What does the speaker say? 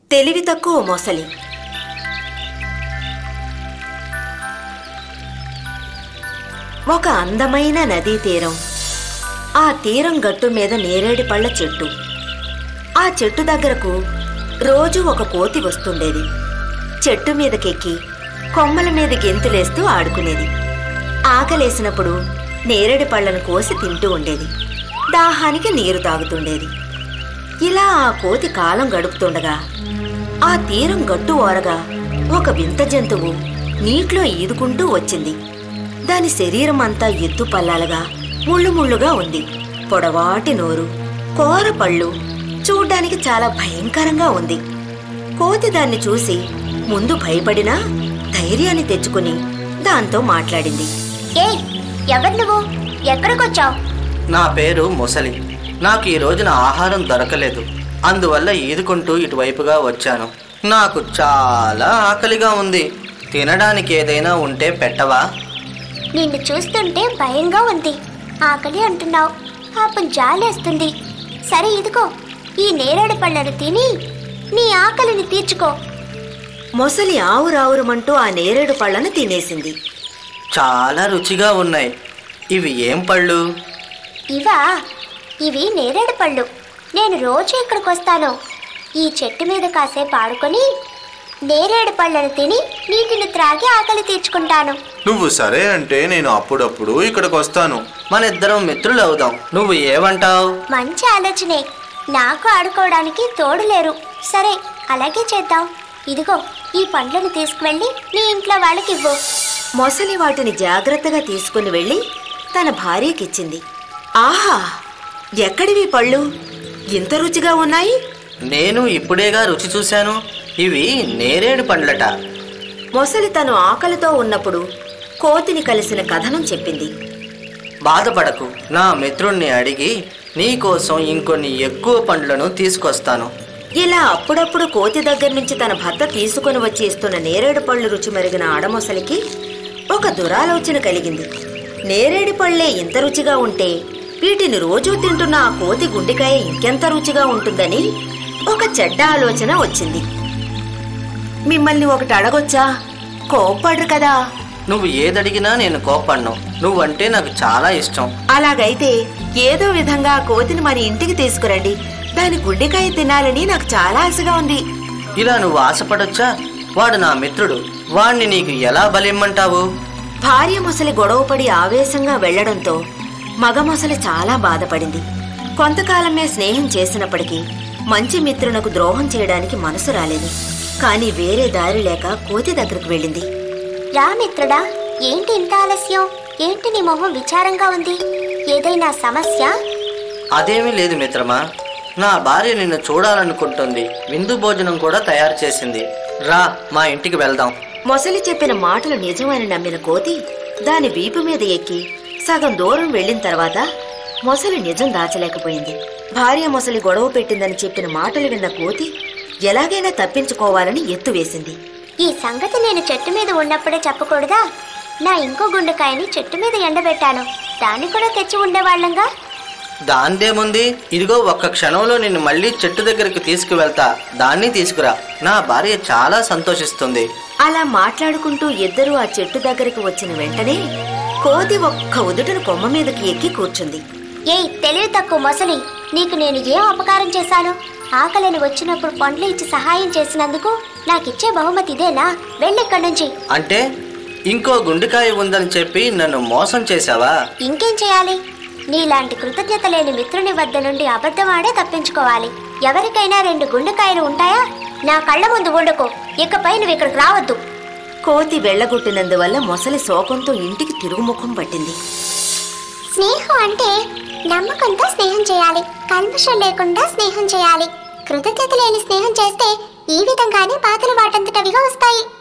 తెలివి తక్కువ మొసలి ఒక అందమైన నదీ తీరం ఆ తీరం గట్టు మీద నేరేడి పళ్ళ చెట్టు ఆ చెట్టు దగ్గరకు రోజు ఒక కోతి వస్తుండేది చెట్టు మీదకెక్కి కొమ్మల మీద గెంతులేస్తూ ఆడుకునేది ఆకలేసినప్పుడు నేరేడి పళ్ళను కోసి తింటూ ఉండేది దాహానికి నీరు తాగుతుండేది ఇలా ఆ కోతి కాలం గడుపుతుండగా ఆ తీరం గట్టు ఓరగా ఒక వింత జంతువు నీటిలో ఈదుకుంటూ వచ్చింది దాని శరీరం అంతా ఎత్తు పల్లాలుగా ముళ్ళు ముళ్ళుగా ఉంది పొడవాటి నోరు కోర పళ్ళు చూడ్డానికి చాలా భయంకరంగా ఉంది కోతి దాన్ని చూసి ముందు భయపడినా ధైర్యాన్ని తెచ్చుకుని దాంతో మాట్లాడింది ఏయ్ ఎవరు నువ్వు ఎక్కడికొచ్చావు నా పేరు ముసలి నాకు ఈ రోజున ఆహారం దొరకలేదు అందువల్ల ఈదుకుంటూ ఇటువైపుగా వచ్చాను నాకు చాలా ఆకలిగా ఉంది తినడానికి ఏదైనా ఉంటే పెట్టవా నిన్ను చూస్తుంటే భయంగా ఉంది ఆకలి అంటున్నావు పాపం జాలేస్తుంది సరే ఇదిగో ఈ నేరేడు పళ్ళను తిని నీ ఆకలిని తీర్చుకో మొసలి ఆవురావురమంటూ ఆ నేరేడు పళ్ళను తినేసింది చాలా రుచిగా ఉన్నాయి ఇవి ఏం పళ్ళు ఇవా ఇవి నేరేడు పళ్ళు నేను రోజు ఇక్కడికి వస్తాను ఈ చెట్టు మీద కాసేపు ఆడుకొని నేరేడు పళ్ళను తిని నీటిని త్రాగి ఆకలి తీర్చుకుంటాను నువ్వు సరే అంటే నేను అప్పుడప్పుడు ఇక్కడికి వస్తాను మన ఇద్దరం మిత్రులు అవుదాం నువ్వు ఏమంటావు మంచి ఆలోచనే నాకు ఆడుకోవడానికి తోడు లేరు సరే అలాగే చేద్దాం ఇదిగో ఈ పండ్లను తీసుకువెళ్ళి నీ ఇంట్లో వాళ్ళకి ఇవ్వు మొసలి వాటిని జాగ్రత్తగా తీసుకుని వెళ్ళి తన భార్యకిచ్చింది ఆహా ఎక్కడివి పళ్ళు ఇంత రుచిగా ఉన్నాయి నేను ఇప్పుడేగా రుచి చూశాను ఇవి నేరేడు పండ్లట మొసలి తను ఆకలితో ఉన్నప్పుడు కోతిని కలిసిన కథనం చెప్పింది బాధపడకు నా మిత్రుణ్ణి అడిగి నీకోసం ఇంకొన్ని ఎక్కువ పండ్లను తీసుకొస్తాను ఇలా అప్పుడప్పుడు కోతి దగ్గర నుంచి తన భర్త తీసుకుని వచ్చి ఇస్తున్న నేరేడు పళ్ళు రుచి మరిగిన ఆడమొసలికి ఒక దురాలోచన కలిగింది నేరేడు పళ్ళే ఇంత రుచిగా ఉంటే వీటిని రోజూ తింటున్న ఆ కోతి గుండెకాయ ఇంకెంత రుచిగా ఉంటుందని ఒక చెడ్డ ఆలోచన వచ్చింది మిమ్మల్ని ఒకటి అడగొచ్చా కోప్పడ్రు కదా నువ్వు ఏదడిగినా నేను కోపడ్ను నువ్వంటే నాకు చాలా ఇష్టం అలాగైతే ఏదో విధంగా ఆ కోతిని మన ఇంటికి తీసుకురండి దాని గుండెకాయ తినాలని నాకు చాలా ఆశగా ఉంది ఇలా నువ్వు ఆశపడొచ్చా వాడు నా మిత్రుడు వాణ్ణి నీకు ఎలా బలిమ్మంటావు భార్య మొసలి గొడవపడి ఆవేశంగా వెళ్లడంతో మగ మొసలి చాలా బాధపడింది కొంతకాలమే స్నేహం చేసినప్పటికీ మంచి మిత్రునకు ద్రోహం చేయడానికి మనసు రాలేదు కానీ వేరే దారి లేక కోతి దగ్గరకు వెళ్ళింది రా మిత్రుడా ఏంటి ఇంత ఆలస్యం ఏంటి నీ మొహం విచారంగా ఉంది ఏదైనా సమస్య అదేమీ లేదు మిత్రమా నా భార్య నిన్ను చూడాలనుకుంటుంది విందు భోజనం కూడా తయారు చేసింది రా మా ఇంటికి వెళ్దాం మొసలి చెప్పిన మాటలు నిజమని నమ్మిన కోతి దాని వీపు మీద ఎక్కి సగం దూరం వెళ్ళిన తర్వాత మొసలి నిజం దాచలేకపోయింది భార్య మొసలి గొడవ పెట్టిందని చెప్పిన మాటలు విన్న కోతి ఎలాగైనా తప్పించుకోవాలని ఎత్తు వేసింది ఈ సంగతి నేను చెట్టు మీద ఉన్నప్పుడే చెప్పకూడదా నా ఇంకో గుండెకాయని చెట్టు మీద ఎండబెట్టాను దాన్ని కూడా తెచ్చి ఉండేవాళ్ళంగా దాందేముంది ఇదిగో ఒక్క క్షణంలో నిన్ను మళ్ళీ చెట్టు దగ్గరికి తీసుకువెళ్తా దాన్ని తీసుకురా నా భార్య చాలా సంతోషిస్తుంది అలా మాట్లాడుకుంటూ ఇద్దరూ ఆ చెట్టు దగ్గరికి వచ్చిన వెంటనే కోతి ఒక్క ఉదుటను కొమ్మ మీదకి ఎక్కి కూర్చుంది ఏయ్ తెలివి తక్కువ మొసలి నీకు నేను ఏం అపకారం చేశాను ఆకలిని వచ్చినప్పుడు పండ్లు ఇచ్చి సహాయం చేసినందుకు నాకిచ్చే బహుమతి ఇదేనా వెళ్ళిక్కడి నుంచి అంటే ఇంకో గుండెకాయ ఉందని చెప్పి నన్ను మోసం చేశావా ఇంకేం చేయాలి నీలాంటి కృతజ్ఞత లేని మిత్రుని వద్ద నుండి అబద్ధమాడే తప్పించుకోవాలి ఎవరికైనా రెండు గుండెకాయలు ఉంటాయా నా కళ్ళ ముందు ఉండకు ఇకపై నువ్వు ఇక్కడికి రావద్దు కోతి వెళ్ళగొట్టినందువల్ల మొసలి శోకంతో ఇంటికి తిరుగుముఖం పట్టింది స్నేహం అంటే నమ్మకంతో స్నేహం చేయాలి కల్మషం లేకుండా స్నేహం చేయాలి కృతజ్ఞత లేని స్నేహం చేస్తే ఈ విధంగానే బాధలు వాటంతటవిగా వస్తాయి